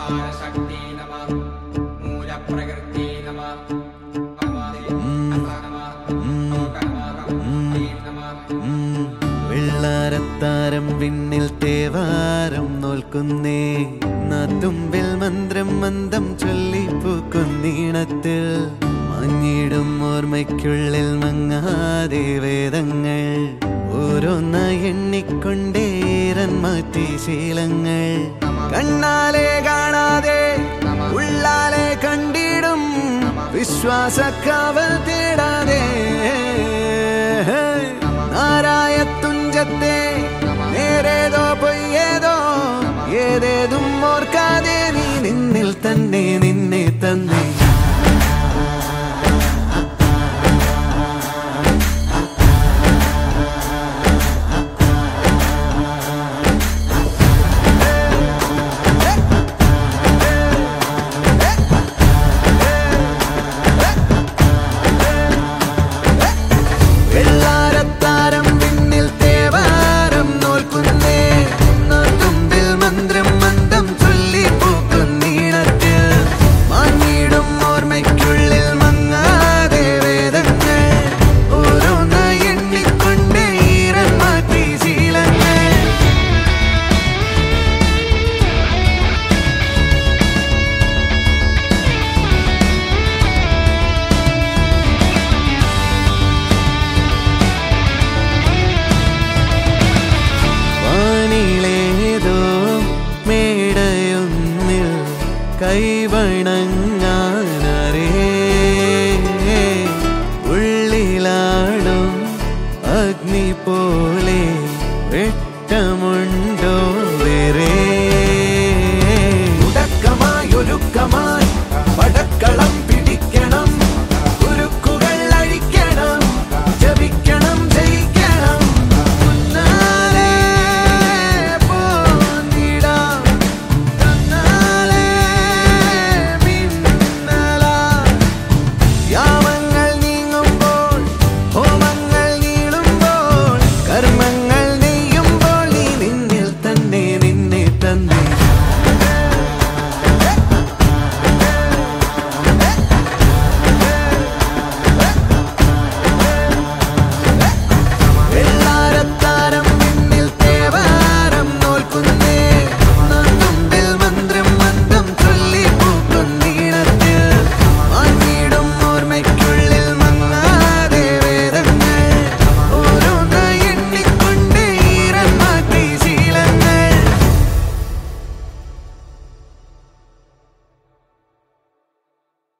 ശക്തി നമ മൂലപ്രകൃതി നമ വെള്ളാരത്താരം വിണ്ണിൽ തേവാരം നോൽക്കുന്നേ നാത്തുമ്പിൽ മന്ത്രം മന്ദം ചൊല്ലിപ്പൂക്കുന്നീണത്തിൽ മഞ്ഞിടും ഓർമ്മയ്ക്കുള്ളിൽ മങ്ങാതെ വേദങ്ങൾ ഓരോന്നായി എണ്ണിക്കൊണ്ടേരൻ മാറ്റി ശീലങ്ങൾ കണ്ണാലെ കാണാതെ ഉള്ളാലെ കണ്ടിടും വിശ്വാസക്കാവൽ തേടാതെ നാരായ തുഞ്ചത്തെ നേരേതോ പൊയ്യേതോ ഏതേതും ഓർക്കാതെ നീ നിന്നിൽ തന്നെ നിന്നെ തന്നെ വെള്ളാരത്താരം വിണ്ണിൽ തേവാരം നോൽക്കുന്നേ തുമ്പിൽ മന്ത്രം മന്ദം ചൊല്ലി പൂക്കുന്നീണത്തിൽ മാഞ്ഞിടും ഓർമ്മയ്ക്കുള്ളിൽ മങ്ങാതെ വേദങ്ങൾ ഓരോന്നായി എണ്ണിക്കൊണ്ടേ ഈരൻ മാറ്റി ശീലങ്ങൾ വാനിലേതോ മേടയൊന്നിൽ കൈവണങ്ങ